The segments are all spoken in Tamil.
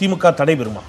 திமுக தடைபெறுமா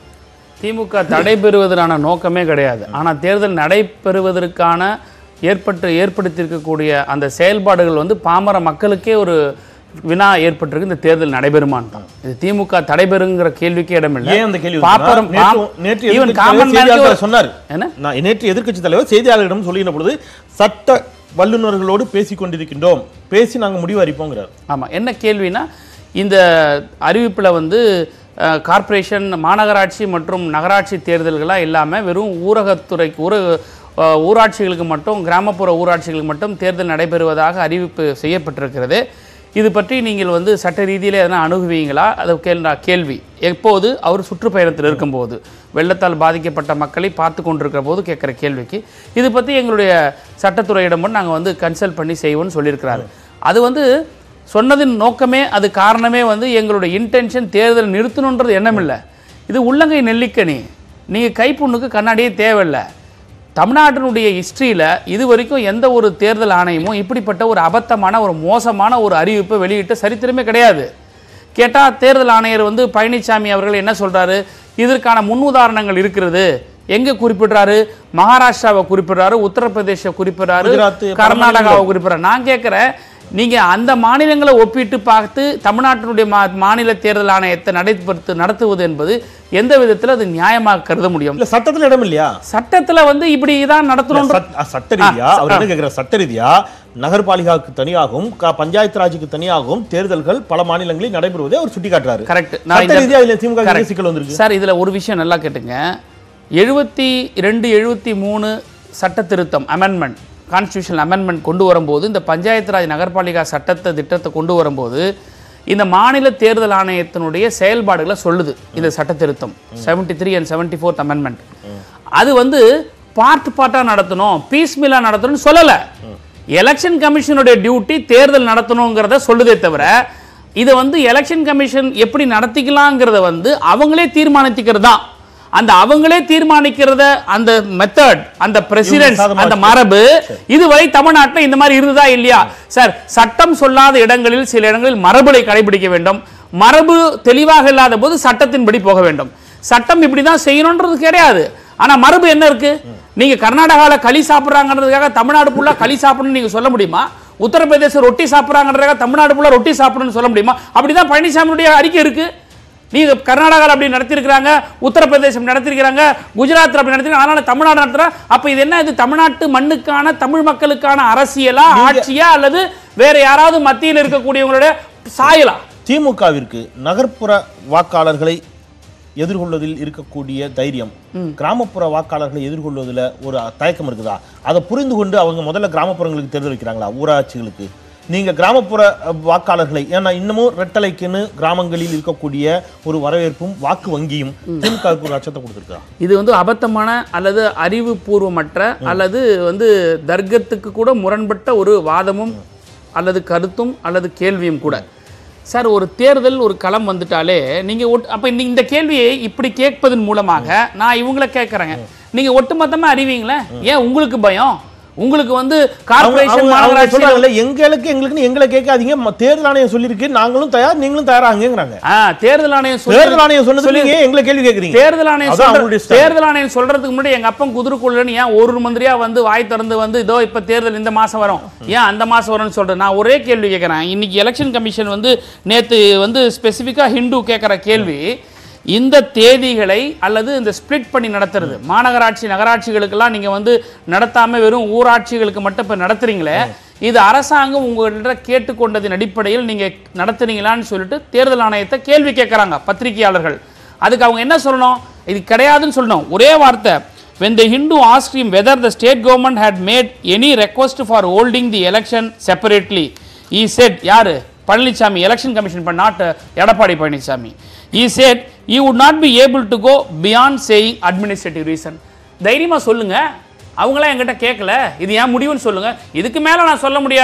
திமுக தடைபெறுவதற்கான நோக்கமே கிடையாது ஆனால் தேர்தல் நடைபெறுவதற்கான ஏற்பட்டு ஏற்படுத்தியிருக்கக்கூடிய அந்த செயல்பாடுகள் வந்து பாமர மக்களுக்கே ஒரு வினா ஏற்பட்டிருக்கு இந்த தேர்தல் நடைபெறுமான்னு தான் இது திமுக தடைபெறுங்கிற கேள்விக்கே இடமில்லை ஏன் அந்த கேள்வி பாப்பரம் வருதுன்னா, நேற்று- நேற்று ஈவன் எதிர்க்கட்சி காமன் தலைவர் செய்தியாளர் சொன்னார் என்ன நான் நேற்று எதிர்க்கட்சி தலைவர் செய்தியாளர்களிடம் சொல்லுகிற பொழுது சட்ட வல்லுநர்களோடு பேசிக் கொண்டிருக்கின்றோம் பேசி நாங்க முடிவு அறிப்போங்கிறார் ஆமாம் என்ன கேள்வினா இந்த அறிவிப்பில் வந்து அஹ், கார்ப்பரேஷன் மாநகராட்சி மற்றும் நகராட்சி தேர்தல்களாக இல்லாமல் வெறும் ஊரகத்துறைக்கு ஊர அஹ், ஊராட்சிகளுக்கு மட்டும் கிராமப்புற ஊராட்சிகளுக்கு மட்டும் தேர்தல் நடைபெறுவதாக அறிவிப்பு செய்யப்பட்டிருக்கிறது இது பற்றி நீங்கள் வந்து சட்ட ரீதியில் எதனா அணுகுவீங்களா அது கேள் கேள்வி எப்போது அவர் சுற்றுப்பயணத்தில் இருக்கும்போது வெள்ளத்தால் பாதிக்கப்பட்ட மக்களை பார்த்து கொண்டிருக்கிற போது கேட்குற கேள்விக்கு இது பற்றி எங்களுடைய சட்டத்துறையிடம் நாங்கள் வந்து கன்சல்ட் பண்ணி செய்வோம்னு சொல்லியிருக்கிறாரு அது வந்து சொன்னதின் நோக்கமே அது காரணமே வந்து எங்களுடைய இன்டென்ஷன் தேர்தல் நிறுத்தணுன்றது எண்ணம் இல்லை இது உள்ளங்கை நெல்லிக்கனி நீங்கள் கைப்புண்ணுக்கு கண்ணாடியே தேவையில்லை தமிழ்நாட்டினுடைய ஹிஸ்ட்ரியில் இது வரைக்கும் எந்த ஒரு தேர்தல் ஆணையமும் இப்படிப்பட்ட ஒரு அபத்தமான ஒரு மோசமான ஒரு அறிவிப்பை வெளியிட்ட சரித்திரமே கிடையாது கேட்டால் தேர்தல் ஆணையர் வந்து பழனிசாமி அவர்கள் என்ன சொல்றாரு இதற்கான முன்னுதாரணங்கள் இருக்கிறது எங்க குறிப்பிடுறாரு மகாராஷ்டிராவை குறிப்பிடுறாரு உத்தரப்பிரதேச குறிப்பிடுறாரு குஜராத், கர்நாடகாவை குறிப்பிடுறாரு நான் கேட்குறேன் நீங்க அந்த மாநிலங்களை ஒப்பிட்டு பார்த்து தமிழ்நாட்டினுடைய மா மாநில தேர்தல் ஆணையத்தை நடைபெறுத்து நடத்துவது என்பது எந்த விதத்தில் அது நியாயமாக கருத முடியும் இல்ல சட்டத்துல இடம் இல்லையா சட்டத்துல வந்து இப்படி தான் நடத்தணும் சட்- அ, சட்ட ரீதியா அவர் என்ன கேட்கிற சட்ட ரீதியா நகர்பாலிகாவுக்கு தனியாகவும் க- பஞ்சாயத்து ராஜுக்கு தனியாகவும் தேர்தல்கள் பல மாநிலங்களில் நடைபெறுவதை அவர் சுட்டிக்காட்டுறாரு கரெக்ட் சட்ட ரீதியா இதுல திமுக க்கு என்ன சிக்கல் வந்திருக்கு சார் இதுல ஒரு விஷயம் நல்லா கேட்டுங்க எழுபத்தி ரெண்டு எழுபத்தி மூணு சட்ட திருத்தம் அமெண்ட்மெண்ட் கான்ஸ்டியூஷன் அமெண்ட்மெண்ட் கொண்டு வரும்போது இந்த பஞ்சாயத்து ராஜ் நகர்பாலிகா சட்டத்தை திட்டத்தை கொண்டு வரும்போது இந்த மாநில தேர்தல் ஆணையத்தினுடைய செயல்பாடுகளை சொல்லுது இந்த சட்ட திருத்தம் seventy three and seventy fourth amendment அது வந்து பார்ட் பார்ட்டாக நடத்தணும் பீஸ் மில்லா நடத்தணும்னு சொல்லலை எலெக்ஷன் கமிஷனுடைய டியூட்டி தேர்தல் நடத்தணுங்கிறத சொல்லுதே தவிர இதை வந்து எலெக்ஷன் கமிஷன் எப்படி நடத்திக்கலாங்கிறத வந்து அவங்களே தீர்மானித்துக்கிறது தான் அந்த அவங்களே தீர்மானிக்கிறத அந்த மெத்தட் அந்த பிரசிடென்ட் சாதகமா அந்த வச்சு. மரபு இதுவரை தமிழ்நாட்டில் இந்த மாதிரி இருந்ததா இல்லையா சார் சட்டம் சொல்லாத இடங்களில் சில இடங்களில் மரபுகளை கடைபிடிக்க வேண்டும் மரபு தெளிவாக இல்லாத போது சட்டத்தின்படி போக வேண்டும் சட்டம் இப்படி தான் செய்யணுன்றது கிடையாது ஆனா மரபு என்ன இருக்கு நீங்க கர்நாடகால களி சாப்பிடுறாங்கன்றதுக்காக தமிழ்நாடு ஃபுல்லா களி சாப்பிடணும்னு நீங்க சொல்ல முடியுமா உத்தரப்பிரதேசம் ரொட்டி சாப்பிடுறாங்கன்றதுக்காக தமிழ்நாடு ஃபுல்லா ரொட்டி சாப்பிடணும்னு சொல்ல முடியுமா அப்படிதான் பழனிசாமியுடைய அறிக்கை இருக்கு நீங்க கர்நாடகாவில் அப்படி நடத்திருக்கிறாங்க உத்தரப்பிரதேசம் நடத்திருக்கிறாங்க குஜராத்தில் அப்படி நடத்திருக்காங்க அதனால தமிழ்நாடு நடத்துறா அப்ப இது என்ன இது தமிழ்நாட்டு மண்ணுக்கான தமிழ் மக்களுக்கான அரசியலா ஆட்சியா அல்லது வேற யாராவது மத்தியில் இருக்கக்கூடியவங்களுடைய சாயலா திமுகவிற்கு நகர்ப்புற வாக்காளர்களை எதிர்கொள்வதில் இருக்கக்கூடிய தைரியம் கிராமப்புற வாக்காளர்களை எதிர்கொள்வதில் ஒரு தயக்கம் இருக்குதா அதை புரிந்து கொண்டு அவங்க முதல்ல கிராமப்புறங்களுக்கு தேர்தல் வைக்கிறாங்களா ஊராட்சிகளுக்கு நீங்க கிராமப்புற அஹ், வாக்காளர்களை ஏன்னா இன்னமும் ரெட்டலைக்குன்னு கிராமங்களில் இருக்கக்கூடிய ஒரு வரவேற்பும் வாக்கு வங்கியும் திமுகவுக்கு ஒரு அச்சத்தை கொடுத்துருக்கா இது வந்து அபத்தமான அல்லது அறிவுபூர்வமற்ற அல்லது வந்து தர்க்கத்துக்கு கூட முரண்பட்ட ஒரு வாதமும் அல்லது கருத்தும் அல்லது கேள்வியும் கூட சார் ஒரு தேர்தல் ஒரு களம் வந்துட்டாலே நீங்க ஒட் அப்ப இந்த இந்த கேள்வியை இப்படி கேட்பதன் மூலமாக நான் இவங்கள கேட்கறேங்க நீங்க ஒட்டுமொத்தமா அறிவீங்களே ஏன் உங்களுக்கு பயம் உங்களுக்கு வந்து அவங்க- கார்ப்பரேஷன் அவங்க- அவங்க மாநகராட்சி சொல்றாங்கல்ல எங்களுக்கு எங்களுக்குன்னு எங்களை கேட்காதீங்க ம- தேர்தல் ஆணையம் சொல்லியிருக்கு நாங்களும் தயார் நீங்களும் தயாராங்கிறாங்க ஆ, தேர்தல் ஆணையம் சொல்லி- தேர்தல் ஆணையம் சொன்னது நீங்க எங்களை கேள்வி கேட்குறீங்க தேர்தல் ஆணையம் அதான் சொல்ற- அவங்களுடைய stand. தேர்தல் ஆணையம் சொல்றதுக்கு முன்னாடி எங்க அப்பன் குதிரைக்குள்ளன்னு ஏன் ஒரு மந்திரியா வந்து வாய் திறந்து வந்து இதோ இப்ப தேர்தல் இந்த மாசம் வரும் ஏன் அந்த மாசம் வரும்னு சொல்றேன் நான் ஒரே கேள்வி கேட்கறேன் இன்னைக்கு எலெக்ஷன் கமிஷன் வந்து நேத்து வந்து ஸ்பெசிஃபிக்கா ஹிந்து கேட்கிற கேள்வி இந்த தேதிகளை அல்லது இந்த ஸ்ப்ளிட் பண்ணி நடத்துறது மாநகராட்சி நகராட்சிகளுக்கெல்லாம் நீங்க வந்து நடத்தாம வெறும் ஊராட்சிகளுக்கு மட்டும் இப்ப நடத்துறீங்களே இது அரசாங்கம் உங்கள்கிட்ட கேட்டுக்கொண்டதின் அடிப்படையில் நீங்க நடத்துனீங்களான்னு சொல்லிட்டு தேர்தல் ஆணையத்தை கேள்வி கேட்கறாங்க பத்திரிகையாளர்கள் அதுக்கு அவங்க என்ன சொல்லணும் இது கிடையாதுன்னு சொல்லணும் ஒரே வார்த்தை when the hindu asked him whether the state government had made any request for holding the election separately he said யாரு பழனிசாமி எலெக்ஷன் கமிஷன் பண்ண not Edappadi Palaniswami he said he would not be able to go beyond saying administrative reason தைரியமா சொல்லுங்க அவங்களாம் என்கிட்ட கேட்கல இது ஏன் முடிவுன்னு சொல்லுங்க இதுக்கு மேல நான் சொல்ல முடியாது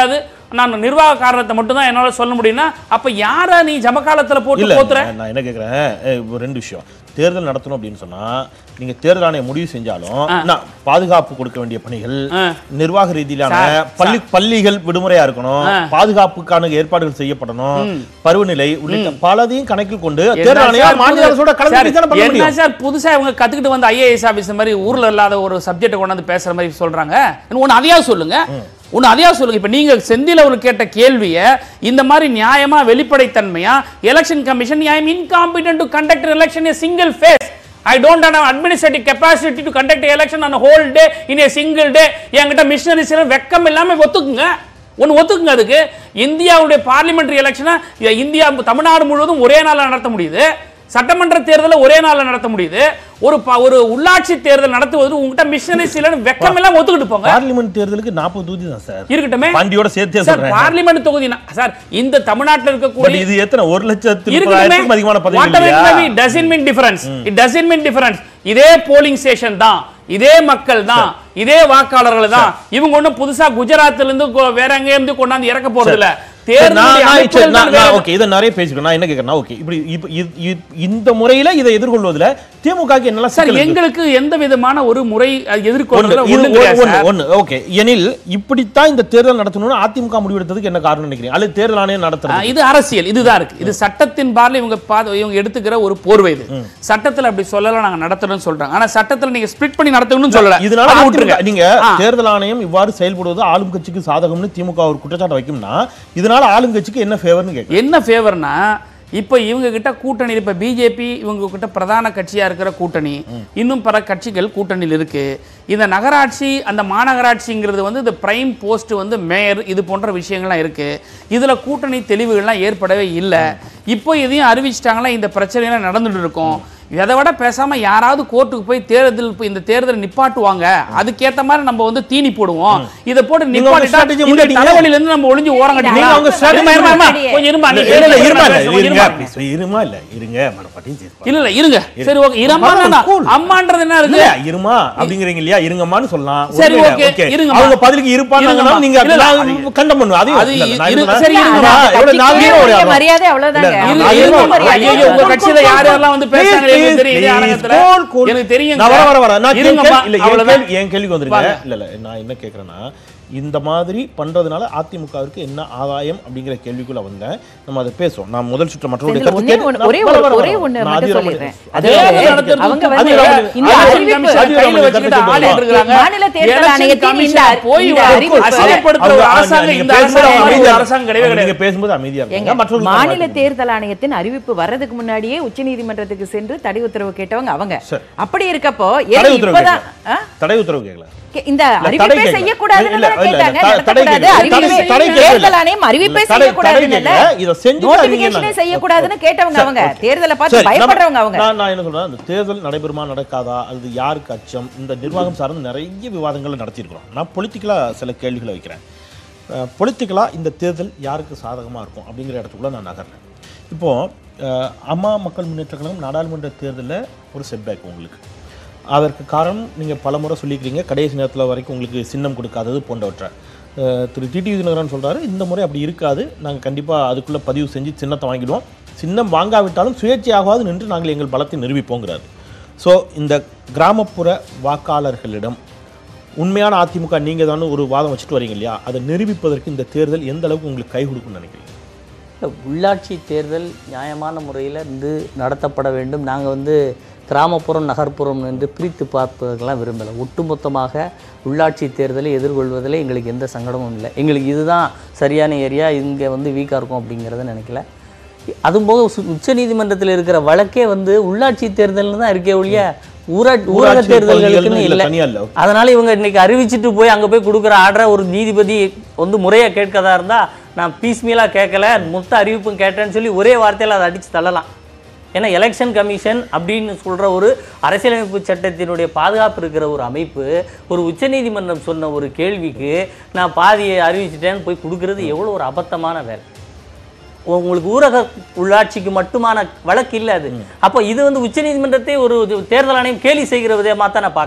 நான் நிர்வாக காரணத்தை மட்டும் தான் என்னால சொல்ல முடியும்னா அப்ப யாரை நீ ஜமகாலத்துல போட்டு இல்ல போத்துற நான் நான் என்ன கேக்குறேன் ரெண்டு விஷயம் தேர்தல் நடத்தணும் அப்படின்னு சொன்னா நீங்க தேர்தல் ஆணையம் முடிவு செஞ்சாலும் நான் பாதுகாப்பு கொடுக்க வேண்டிய பணிகள் ஆ. நிர்வாக ரீதியிலான சார், பள்ளி பள்ளிகள் விடுமுறையா இருக்கணும் பாதுகாப்புக்கான ஏற்பாடுகள் செய்யப்படணும் பருவநிலை உள்ளிட்ட பலதையும் கணக்கில் கொண்டு தேர்தல் என்ன ஆணையம் சார் மாநில புது- அரசோட கலந்து சார், தானே பண்ண என்ன முடியும் சார் புதுசா இவங்க கத்துக்கிட்டு வந்து ஐஏஎஸ் ஆபீஸ் மாதிரி ஊர்ல இல்லாத ஒரு சப்ஜெக்ட் கொண்டாந்து பேசுற மாதிரி சொல்றாங்க ஒன்னு அதையா சொல்லுங்க ஒன்னு அதையா சொல்லுங்க இப்ப நீங்க செந்தில் அவர் கேட்ட கேள்வியை இந்த மாதிரி நியாயமா வெளிப்படைத்தன்மையா election commission I am incompetent to conduct election a single phase I don't have administrative capacity to conduct a election on a whole day in a single day என்கிட்ட மிஷினரிஸ் எல்லாம் வெக்கம் இல்லாம ஒத்துக்குங்க ஒன்று ஒத்துக்குங்க அதுக்கு இந்தியாவுடைய பார்லிமெண்ட்ரி எலெக்ஷனை இந்தியா தமிழ்நாடு முழுவதும் ஒரே நாளில் நடத்த முடியுது சட்டமன்ற தேர்தலை ஒரே நாளில் நடத்த முடியுது ஒரு ப- ஒரு உள்ளாட்சி தேர்தல் நடத்துவது உங்ககிட்ட மிஷினரிஸ் இல்லைன்னு வெக்கம் எல்லாம் ஒத்துக்கிட்டு போங்க பார்லிமெண்ட் தேர்தலுக்கு நாற்பது தொகுதி தான் சார் இருக்கட்டுமே பாண்டியோட சேர்த்தே சார் சொல்றேன் பார்லிமெண்ட் தொகுதி நா- சார் இந்த தமிழ்நாட்டில் பட் இருக்கக்கூடிய இது எத்தனை ஒரு லட்சத்து இருக்குமே முப்பதாயிரத்துக்கும் அதிகமான பதவி whatever it may be, இல்லையா doesn't mean difference. It doesn't mean difference. இதே போலிங் ஸ்டேஷன் தான் இதே மக்கள் தான் இதே வாக்காளர்கள் தான் இவங்க ஒண்ணும் புதுசா குஜராத்ல இருந்து கொ- வேற எங்க இருந்து கொண்டாந்து இறக்க போறது இல்ல சரி, நான் தேர்தலுடைய நான் சரி, அமைப்புகள் நான் தான் வேற- நான் ஓகே இதை நிறைய பேசிக்கிறேன் நான் என்ன கேட்கறேன் ஓகே இப்படி இப்ப இது- இது- இந்த முறையில இதை எதிர்கொள்வதுல திமுகக்கு என்னெல்லாம் சார் சிக்கல் இருக்கு? எங்களுக்கு எந்த விதமான ஒரு முறை அஹ், ஒண்ணு, எதிர்கொள்றதுல இது ஒண்ணும் கிடையாது ஒண்ணு, சார். ஒண்ணு, ஓகே எனில் இப்படித்தான் இந்த தேர்தல் நடத்தணும்னு அதிமுக முடிவெடுத்ததுக்கு என்ன காரணம் நினைக்கிறீங்க அல்லது தேர்தல் ஆணையம் ஆ, நடத்துறது இது அரசியல் இதுதான் இருக்கு இது சட்டத்தின் பார்ல இவங்க பாத இவங்க எடுத்துக்கிற ஒரு போர்வை இது சட்டத்துல அப்படி சொல்லல நாங்க நடத்தணும்னு சொல்றாங்க ஆனா சட்டத்துல நீங்க ஸ்பிளிட் பண்ணி நடத்தணும்னு சொல்லல இதனால அதை அதிமுக விட்டுருங்க நீங்க ஆ. தேர்தல் ஆணையம் இவ்வாறு செயல்படுவது ஆளும் கட்சிக்கு சாதகம்னு திமுக ஒரு குற்றச்சாட்டு வைக்கும்னா இதனால ஆளும் கட்சிக்கு என்ன ஃபேவர்னு கேட்க என்ன ஃபேவர்னா இப்போ இவங்க கிட்ட கூட்டணி இப்ப பிஜேபி இவங்க கிட்ட பிரதான கட்சியா இருக்கிற கூட்டணி இன்னும் பல கட்சிகள் கூட்டணியில் இருக்கு இந்த நகராட்சி அந்த மாநகராட்சிங்கிறது வந்து இந்த பிரைம் போஸ்ட் வந்து மேயர் இது போன்ற விஷயங்கள்லாம் இருக்கு இதுல கூட்டணி தெளிவுகள்லாம் ஏற்படவே இல்லை இப்போ இதையும் அறிவிச்சிட்டாங்களா இந்த பிரச்சனைலாம் நடந்துட்டு இருக்கும் இதை விட பேசாம யாராவது கோர்ட்டுக்கு போய் தேர்தல் இப்ப இந்த தேர்தல் நிப்பாட்டுவாங்க அதுக்கேத்த மாதிரி நம்ம வந்து தீனி போடுவோம் இதை போட்டு நீங்க உங்க நிப்பாட்டிட்டா strategy இந்த முன்னாடிங்க. தலைவலியில இருந்து நம்ம ஒளிஞ்சு ஓரம் நீங்க கட்டிக்கலாம் உங்க strategy இருமா, இருமா, இருமா. முன்னாடியே. கொஞ்சம் இருமா, நீ இல்ல, இல்ல, கேளுங்க, இருமா, இல்ல, பேசுங்க, கொஞ்சம் இருங்க, இருமா. please, இருமா இல்ல, இருங்க, மேடம், பட்டியும் சேர்த்து இல்ல இல்ல இருங்க சரி ஓகே இருமா அம்மா, வேண்டாம். cool. அம்மான்றது என்ன இருக்கு இல்ல, இருமா அப்படிங்கிறீங்க இல்லையா இருங்கம்மான்னு சொல்லலாம் சரி, ஒண்ணும் இல்ல, okay, okay. இருங்கம்மா. அவங்க பதிலுக்கு இருப்பாங்கன்னா இருங்கம்மா. நீங்க இல்ல, இல்ல, நான் கண்டம் பண்ணுவேன் அதையும் அது இல்ல, நான் இரு- இருந்தேன். சரி, இருங்கம்மா. நான் எவ்வளவு கட்சிக்கே நாகரீகம் ஒரு உரிய ஆளு. மரியாதை அவ்வளவுதாங்க. இல்ல, இரு- நான் இருங்க, இருங்க, மரியாதை. ஐயோ, உங்க கட்சியில யார் யாரெல்லாம் வந்து பேசுறாங்க Please, எனக்கு தெரியும் இதே please, அரங்கத்துல. cool, cool. எனக்கு தெரியும் நான் வர, வர, வர. நான் என் இருங்கம்மா, கேள்வி- இல்ல, என் அவ்வளவுதான். கேள்வி- என் கேள்விக்கு வந்துருங்க. வாங்க. இல்ல, இல்ல, நான் என்ன கேக்குறேன்னா, இந்த மாதிரி பண்றதுனால அதிமுகவிற்கு என்ன ஆதாயம் அப்படிங்கிற கேள்விக்குள்ள வந்தேன் நம்ம அதை பேசுவோம் நான் முதல் சுற்று மற்றவருடைய இதுல கருத்து ஒண்ணே கேட்டு- ஒண்ணு- நான் ஒரே வர, ஒரு- வர, ஒரே வர. ஒண்ணு நான் மட்டும் அதிகாரம் சொல்லிடுறேன். பண்ணி- அதாவது தேர்தல் நடத்துறது அவங்க தூக்கி வந்து போடுறாங்க. இந்த election அறிவிப்பு commission அதிகாரம் கையில பண்ணி வச்சுக்கிட்டு தடுத்து ஆள் எடுத்துக்கிறாங்க. மாநில தேர்தல் election ஆணையத்தின் commission இந்த- போய் இந்த வா- அறிவிப்பு- அசிங்கப்படுத்துற ஒரு அவங்க- அரசாங்கம் நீங்க இந்த பேசும்போது அரசாங்கம் மாதிரி ஒரு அமைதியா அரசாங்கம் கிடையவே நீங்க கிடையாது பேசும்போது அமைதியா ஏங்க, இருங்க மற்றவர்கள் மாநில மாட்டிக்கணும். தேர்தல் ஆணையத்தின் அறிவிப்பு வர்றதுக்கு முன்னாடியே உச்சநீதிமன்றத்துக்கு சென்று தடை உத்தரவு கேட்டவங்க அவங்க சரி. அப்படி இருக்கப்போ தடை ஏன் உத்தரவு இப்பதான் கேட்கல. ஆ? தடை உத்தரவு கேட்கல கே- இந்த இல்ல, தடை அறிவிப்பே கேட்கல. செய்யக்கூடாதுன்னு இல்ல, தானே இல்ல, கேட்டாங்க த- தடை நடத்தக்கூடாது கேட்கல. அறிவிப்பே தடை- தடை கேட்கல. தேர்தல் ஆணையம் அறிவிப்பே தடை- செய்யக்கூடாதுன்னு தடை கேட்கல. இதை செஞ்சுட்டு அறிவிங்க நோட்டிபிகேஷனே நாங்க. செய்யக்கூடாதுன்னு கேட்டவங்க சரி, அவங்க okay. தேர்தலை பார்த்து சரி, நம்ம- பயப்படுறவங்க அவங்க நான் நான் என்ன சொல்றேன் அந்த தேர்தல் நடைபெறுமா நடக்காதா அல்லது யாருக்கு அச்சம் இந்த நிர்வாகம் சார்ந்து நிறைய விவாதங்களை நடத்தியிருக்கிறோம் நான் பொலிட்டிக்கலா சில கேள்விகளை வைக்கிறேன் பொலிட்டிக்கலா இந்த தேர்தல் யாருக்கு சாதகமா இருக்கும் அப்படிங்கிற இடத்துக்குள்ள நான் நகர்றேன் இப்போ அஹ், அம்மா மக்கள் முன்னேற்ற கழகம் நாடாளுமன்ற தேர்தலில் ஒரு செட்பேக் உங்களுக்கு அதற்கு காரணம் நீங்கள் பல முறை சொல்லிக்கிறீங்க கடைசி நேரத்தில் வரைக்கும் உங்களுக்கு சின்னம் கொடுக்காதது போன்றவற்றை அஹ், திரு டிடி தினகரன் சொல்றாரு இந்த முறை அப்படி இருக்காது நாங்கள் கண்டிப்பாக அதுக்குள்ளே பதிவு செஞ்சு சின்னத்தை வாங்கிடுவோம் சின்னம் வாங்காவிட்டாலும் சுயேட்சையாகாது நின்று நாங்கள் எங்கள் பலத்தை நிரூபிப்போங்கிறாரு ஸோ இந்த கிராமப்புற வாக்காளர்களிடம் உண்மையான அதிமுக நீங்கள் தானே ஒரு வாதம் வச்சுட்டு வரீங்க இல்லையா அதை நிரூபிப்பதற்கு இந்த தேர்தல் எந்த அளவுக்கு உங்களுக்கு கை கொடுக்கும்னு நினைக்கிறீங்க இல்ல, உள்ளாட்சி தேர்தல் நியாயமான முறையில் வந்து நடத்தப்பட வேண்டும் நாங்கள் வந்து கிராமப்புறம் நகர்ப்புறம் என்று பிரித்து பார்ப்பதற்கெல்லாம் விரும்பலை ஒட்டுமொத்தமாக உள்ளாட்சி தேர்தலை எதிர்கொள்வதில் எங்களுக்கு எந்த சங்கடமும் இல்லை எங்களுக்கு இதுதான் சரியான ஏரியா இங்கே வந்து வீக்காக இருக்கும் அப்படிங்கிறத நினைக்கல அதுவும் போக சு- உச்சநீதிமன்றத்தில் இருக்கிற வழக்கே வந்து உள்ளாட்சி தேர்தல்னு தான் இருக்கே ஒழிய ஊராட்சி ஊரக ஊராட்சி தேர்தல்களுக்குன்னு பகுதிகள்னு இல்ல, இல்லை தனியா இல்ல. அதனால இவங்க இன்னைக்கு அறிவிச்சிட்டு போய் அங்கே போய் கொடுக்குற ஆர்டரை ஒரு நீதிபதி வந்து முறையாக கேட்கதா இருந்தால் நான் பீஸ்மீலாக கேட்கல மொத்த அறிவிப்பும் கேட்டேன்னு சொல்லி ஒரே வார்த்தையில் அதை அடித்து தள்ளலாம் ஏன்னா எலெக்ஷன் கமிஷன் அப்படின்னு சொல்கிற ஒரு அரசியலமைப்பு சட்டத்தினுடைய பாதுகாப்பு இருக்கிற ஒரு அமைப்பு ஒரு உச்சநீதிமன்றம் சொன்ன ஒரு கேள்விக்கு நான் பாதியை அறிவிச்சிட்டேன்னு போய் கொடுக்கறது எவ்வளோ ஒரு அபத்தமான வேலை உங்களுக்கு ஊரக உள்ளாட்சிக்கு மட்டுமான வழக்கு இல்லை அது அப்போ இது வந்து உச்சநீதிமன்றத்தை ஒரு தேர்தல் ஆணையம் கேலி செய்கிற விதமாக தான் நான் பார்க்குறேன்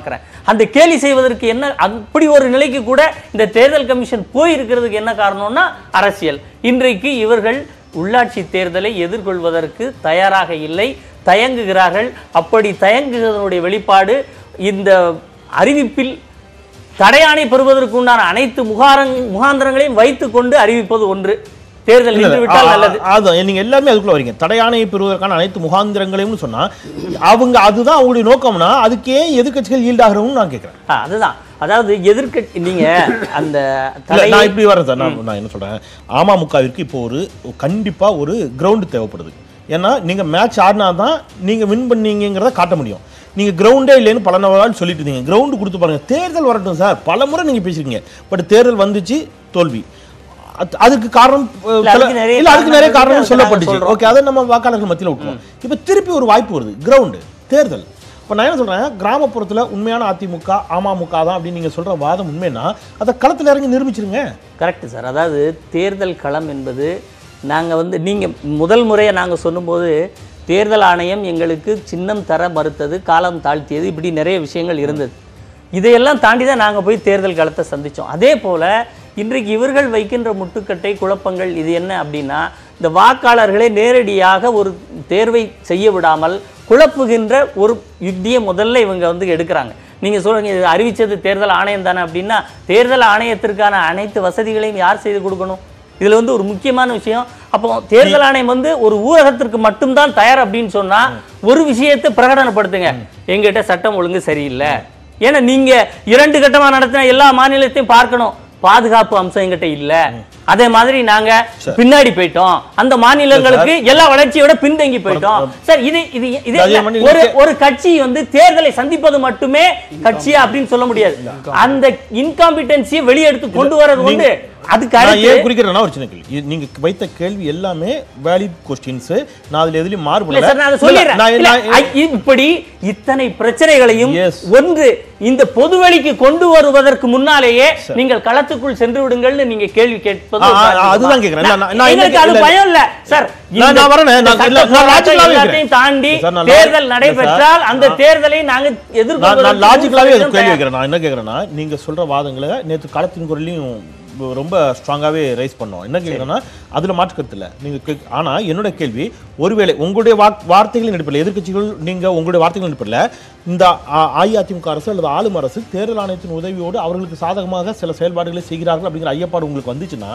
அந்த கேலி செய்வதற்கு என்ன அப்படி ஒரு நிலைக்கு கூட இந்த தேர்தல் கமிஷன் போயிருக்கிறதுக்கு என்ன காரணம்னா அரசியல் இன்றைக்கு இவர்கள் உள்ளாட்சி தேர்தலை எதிர்கொள்வதற்கு தயாராக இல்லை தயங்குகிறார்கள் அப்படி தயங்குகிறதனுடைய வெளிப்பாடு இந்த அறிவிப்பில் தடையாணை பெறுவதற்கு உண்டான அனைத்து முகாரங் முகாந்திரங்களையும் வைத்துக்கொண்டு அறிவிப்பது ஒன்று தேர்தல் நின்று விட்டால் நல்லது அதான் நீங்க எல்லாமே அதுக்குள்ள வரீங்க தடையாணையை பெறுவதற்கான அனைத்து முகாந்திரங்களையும் சொன்னா அவங்க அதுதான் அவங்களுடைய நோக்கம்னா அதுக்கே எதிர்க்கட்சிகள் ஈல்டாகிறோம்னு நான் கேட்கிறேன் ஆ, அதுதான் அதாவது எதிர்க்க நீங்க அந்த இல்ல, தடை நான் இப்படி வரேன் சார் நான் நான் என்ன சொல்றேன் அமமுகவிற்கு இப்போ ஒரு கண்டிப்பா ஒரு கிரவுண்ட் தேவைப்படுது ஏன்னா நீங்க மேட்ச் ஆடினா தான் நீங்க வின் பண்ணீங்கிறத காட்ட முடியும் நீங்க கிரவுண்டே இல்லைன்னு பல நாள் சொல்லிட்டு இருந்தீங்க கிரவுண்டு கொடுத்து பாருங்க தேர்தல் வரட்டும் சார் பல முறை நீங்க பேசிருக்கீங்க பட் தேர்தல் வந்துச்சு தோல்வி அது- அதுக்கு காரணம் அஹ், இல்ல, அதுக்கு சில- நிறைய இல்ல அதுக்கு நிறைய காரணங்கள் காரணம் இருக்கு, சொல்லப்பட்டுச்சு நாங்க சொல்றோம். ஓகே அதை நம்ம வாக்காளர்கள் மத்தியில் விட்டுருவோம் இப்போ திருப்பி ஒரு வாய்ப்பு வருது கிரவுண்டு தேர்தல் இப்போ நான் என்ன சொல்றேன் கிராமப்புறத்துல உண்மையான அதிமுக அமமுக தான் அப்படின்னு நீங்க சொல்ற வாதம் உண்மைன்னா அதை களத்துல இறங்கி நிரூபிச்சிருங்க கரெக்ட் சார் அதாவது தேர்தல் களம் என்பது நாங்கள் வந்து நீங்கள் முதல் முறையை நாங்கள் சொல்லும்போது தேர்தல் ஆணையம் எங்களுக்கு சின்னம் தர மறுத்தது காலம் தாழ்த்தியது இப்படி நிறைய விஷயங்கள் இருந்தது இதையெல்லாம் தாண்டி தான் நாங்கள் போய் தேர்தல் களத்தை சந்தித்தோம் அதே போல் இன்றைக்கு இவர்கள் வைக்கின்ற முட்டுக்கட்டை குழப்பங்கள் இது என்ன அப்படின்னா இந்த வாக்காளர்களை நேரடியாக ஒரு தேர்வை செய்ய விடாமல் குழப்புகின்ற ஒரு யுக்தியை முதல்ல இவங்க வந்து எடுக்கிறாங்க நீங்க சொல்றீங்க இது அறிவிச்சது தேர்தல் ஆணையம் தானே அப்படின்னா தேர்தல் ஆணையத்திற்கான அனைத்து வசதிகளையும் யார் செய்து கொடுக்கணும் இதுல வந்து ஒரு முக்கியமான விஷயம் அப்போ தேர்தல் ஆணையம் வந்து ஒரு ஊரகத்திற்கு மட்டும்தான் தயார் அப்படின்னு சொன்னா ஒரு விஷயத்தை பிரகடனப்படுத்துங்க எங்கிட்ட சட்டம் ஒழுங்கு சரியில்லை ஏன்னா நீங்க இரண்டு கட்டமா நடத்தின எல்லா மாநிலத்தையும் பார்க்கணும் பாதுகாப்பு அம்சம் எங்கிட்ட இல்ல அதே மாதிரி நாங்க பின்னாடி போயிட்டோம் அந்த மாநிலங்களுக்கு எல்லா வளர்ச்சியோட பின்தங்கி போயிட்டோம் சார் இது இது இது ராஜா மணி, ஒரு நீங்க- ஒரு கட்சி வந்து தேர்தலை சந்திப்பது மட்டுமே கட்சியா அப்படின்னு சொல்ல முடியாது அந்த இன்காம்பிட்டன்சியை வெளியெடுத்து கொண்டு வரது வந்து அதுக்கு நான் அடுத்து ஏன் குறிக்கிறேன்னா ஒரு சின்ன கேள்வி இது நீங்க வைத்த கேள்வி எல்லாமே வேலிட் கொஸ்டின்ஸ் நான் அதுல எதுலயும் இல்ல மாறுபடல சார் நான் அதை இல்ல, சொல்லிடுறேன் நான் இல்ல, நான் ஐ- இப்படி இத்தனை பிரச்சனைகளையும் Yes. ஒன்று இந்த பொதுவெளிக்கு கொண்டு வருவதற்கு முன்னாலேயே நீங்கள் களத்துக்குள் சென்று விடுங்கள்னு நீங்க கேள்வி கேட்பது ஆ, ஒரு ஆ, காரணமா? அதுதான் கேக்குறேன். நான் நான் எங்களுக்கு அது இல்ல, பயம் இல்ல சார் நான் இந்த- நான் வரேனே, இந்த நான் சட்ட இல்ல, நான் போராட்டம் லாஜிக்கலாவே எல்லாத்தையும் இருக்கிறேன். தாண்டி சார், நான் தேர்தல் லா- நடைபெற்றால் சார், அந்த ஆ. தேர்தலை நாங்க நான் நான் எதிர்கொள்வதற்கு லாஜிக்கலாவே அதை முழு கேள்வி சதவீதம் வைக்கிறேன் நான் என்ன கேட்குறேன்னா நீங்க சொல்ற வாதங்களை நேற்று களத்தின் குரலையும் ரொம்ப ஸ்ட்ராங்காவே ரைஸ் பண்ணோம் என்ன கேட்குறேன்னா அதுல மாற்றுக்கருத்து இல்லை நீங்க கேக்- ஆனா என்னோட கேள்வி ஒருவேளை உங்களுடைய வாக்- வார்த்தைகளின் அடிப்படையில் எதிர்க்கட்சிகள் நீங்க உங்களுடைய வார்த்தைகளின் அடிப்படையில் இந்த அ- அஇஅதிமுக அரசு அல்லது ஆளும் அரசு தேர்தல் ஆணையத்தின் உதவியோடு அவர்களுக்கு சாதகமாக சில செயல்பாடுகளை செய்கிறார்கள் அப்படிங்கிற ஐயப்பாடு உங்களுக்கு வந்துச்சுன்னா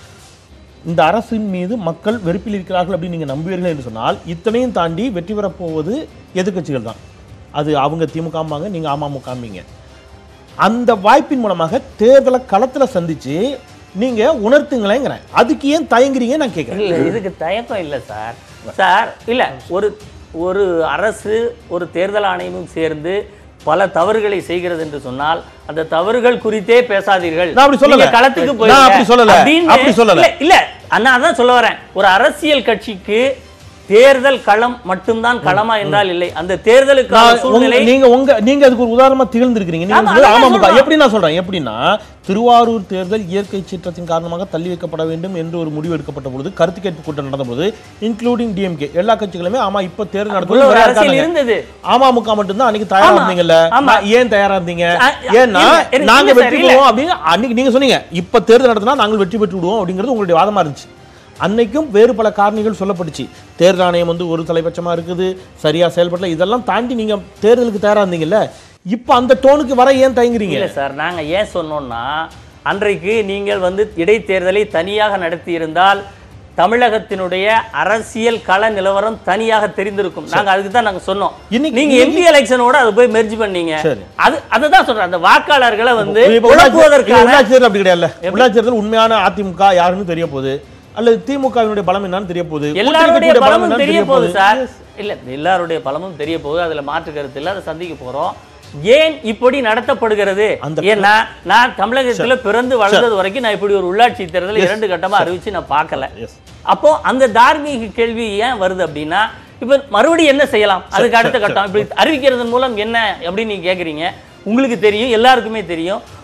இந்த அரசின் மீது மக்கள் வெறுப்பில் இருக்கிறார்கள் அப்படின்னு நீங்க நம்புவீர்கள் என்று சொன்னால் இத்தனையும் தாண்டி வெற்றி பெறப் போவது எதிர்க்கட்சிகள் தான் அது அவங்க திமுகம்பாங்க நீங்க அமமுகம்பீங்க அந்த வாய்ப்பின் மூலமாக தேர்தலை களத்துல சந்திச்சு நீங்க உணர்த்துங்களேங்கிறேன் அதுக்கு ஏன் தயங்குறீங்க நான் கேட்கிறேன் இல்ல இதுக்கு தயக்கம் இல்ல சார் சார் இல்ல ஒரு ஒரு அரசு ஒரு தேர்தல் ஆணையமும் சேர்ந்து பல தவறுகளை செய்கிறது என்று சொன்னால் அந்த தவறுகள் குறித்தே பேசாதீர்கள் நான் அப்படி சொல்லல. நீங்க களத்துக்கு நான் போயிருங்க. அப்படி சொல்லல. அப்படின்னு- அப்படி சொல்லல. இல்ல, இல்ல அண்ணா அதான் சொல்ல வரேன் ஒரு அரசியல் கட்சிக்கு தேர்தல் களம் மட்டும்தான் களமா என்றால் இல்லை அந்த தேர்தலுக்கான நான் சூழ்நிலை உங்க- நீங்க உங்க நீங்க அதுக்கு ஒரு உதாரணமா திகழ்ந்திருக்கிறீங்க நீங்க ஆமா, வந்து அதான் அமமுக சொல்றேன். எப்படி நான் சொல்றேன் எப்படின்னா திருவாரூர் தேர்தல் இயற்கை சீற்றத்தின் காரணமாக தள்ளி வைக்கப்பட வேண்டும் என்று ஒரு முடிவு எடுக்கப்பட்ட பொழுது கருத்து கேட்பு கூட்டம் நடந்த போது இன்க்ளூடிங் டிஎம்கே எல்லா கட்சிகளுமே ஆமா இப்ப தேர்தல் உள்ள ஒரு நடத்துவது அரசியல் இருந்தது அமமுக மட்டும்தான் அன்னைக்கு தயாரா ஆமா. இருந்தீங்கல்ல ஆமா. நான் ஏன் தயாரா இருந்தீங்க அ- ஏன்னா இல்ல, இல்ல, நாங்க இல்ல வெற்றி சார், இல்ல. பெறுவோம் அப்படின்னு அன்னைக்கு நீங்க சொன்னீங்க இப்ப தேர்தல் நடத்தினா நாங்கள் வெற்றி பெற்று விடுவோம் அப்படிங்கிறது உங்களுடைய வாதமா இருந்துச்சு அன்னைக்கும் வேறு பல காரணிகள் சொல்லப்பட்டுச்சு தேர்தல் ஆணையம் வந்து ஒரு தலைபட்சமா இருக்குது சரியா செயல்படல இதெல்லாம் தாண்டி நீங்க தேர்தலுக்கு தயாரா இருந்தீங்கல்ல இப்ப அந்த டோனுக்கு வர ஏன் தயங்குறீங்க இல்ல சார் நாங்க ஏன் சொன்னோம்னா அன்றைக்கு நீங்கள் வந்து இடைத்தேர்தலை தனியாக நடத்தி இருந்தால் தமிழகத்தினுடைய அரசியல் கள நிலவரம் தனியாக தெரிந்திருக்கும் நாங்க அதுக்கு தான் நாங்க சொன்னோம் இன்னைக்கு- நீங்க எம்பி எலெக்ஷனோட அதை போய் மெர்ஜ் பண்ணீங்க சரி. அது அதுதான் சொல்றேன் அந்த வாக்காளர்களை வந்து இப்ப உள்ளாட்சி- இப்ப குழப்புவதற்கான உள்ளாட்சி தேர்தல் அப்படி கிடையாது உள்ளாட்சி தேர்தல் உண்மையான அதிமுக யாருன்னு தெரிய போகுது அல்லது திமுகவினுடைய பலம் என்னன்னு தெரிய போகுது எல்லாருடைய கூட்டணி பலம் பலமும் என்னன்னு தெரிய போகுது சார் இல்ல எல்லாருடைய பலமும் தெரிய போகுது அதுல மாற்று கருத்து இல்ல அதை சந்திக்க போறோம் ஏன் இப்படி நடத்தப்படுகிறது அந்த- ஏன்னா நான் தமிழகத்துல பிறந்து வளர்ந்தது வரைக்கும் நான் இப்படி ஒரு உள்ளாட்சி தேர்தலை இரண்டு கட்டமா அறிவிச்சு நான் பார்க்கல Yes. அப்போ அந்த தார்மீக கேள்வி ஏன் வருது அப்படின்னா இப்ப மறுபடியும் என்ன செய்யலாம் அதுக்கு அடுத்த கட்டம் இப்படி அறிவிக்கிறதன் மூலம் என்ன அப்படின்னு நீங்க கேக்குறீங்க உங்களுக்கு தெரியும் எல்லாருக்குமே தெரியும்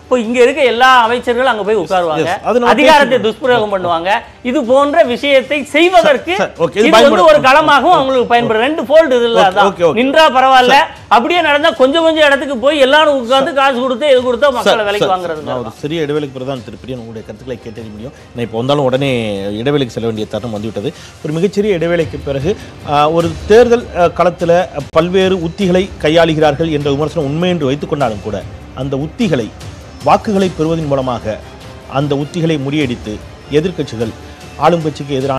இப்போ இங்க இருக்க எல்லா அமைச்சர்களும் அங்க போய் உட்காருவாங்க Yes, அது நம்ம அதிகாரத்தை பேசிக்கிறோம். துஷ்பிரயோகம் பண்ணுவாங்க இது போன்ற விஷயத்தை செய்வதற்கு Sir, sir, okay, இது இது வந்து பயன்படும். ஒரு களமாகவும் அவங்களுக்கு பயன்படும் ரெண்டு ஃபோல்டு இதுல Okay, அதான் okay, okay. நின்றா பரவாயில்ல அப்படியே நடந்தா கொஞ்சம் கொஞ்சம் இடத்துக்கு போய் எல்லாரும் உட்கார்ந்து காசு கொடுத்து இது கொடுத்தா மக்களை சார், விலைக்கு சார், வாங்குறது நான் ஒரு சிறிய இடைவேளைக்கு பிறகு தான் திரு பிரியன் உங்களுடைய கருத்துக்களை கேட்டறிய முடியும் நான் இப்போ வந்தாலும் உடனே இடைவேளைக்கு செல்ல வேண்டிய தருணம் வந்துவிட்டது ஒரு மிகச்சிறிய இடைவேளைக்கு பிறகு ஆஹ், ஒரு தேர்தல் களத்தில் பல்வேறு உத்திகளை கையாளுகிறார்கள் என்ற விமர்சனம் உண்மை என்று வைத்துக்கொண்டாலும் கூட அந்த உத்திகளை வாக்குகளை பெறுவதன் மூலமாக அந்த உத்திகளை முறியடித்து எதிர்க்கட்சிகள் ஆளும் கட்சிக்கு எதிரான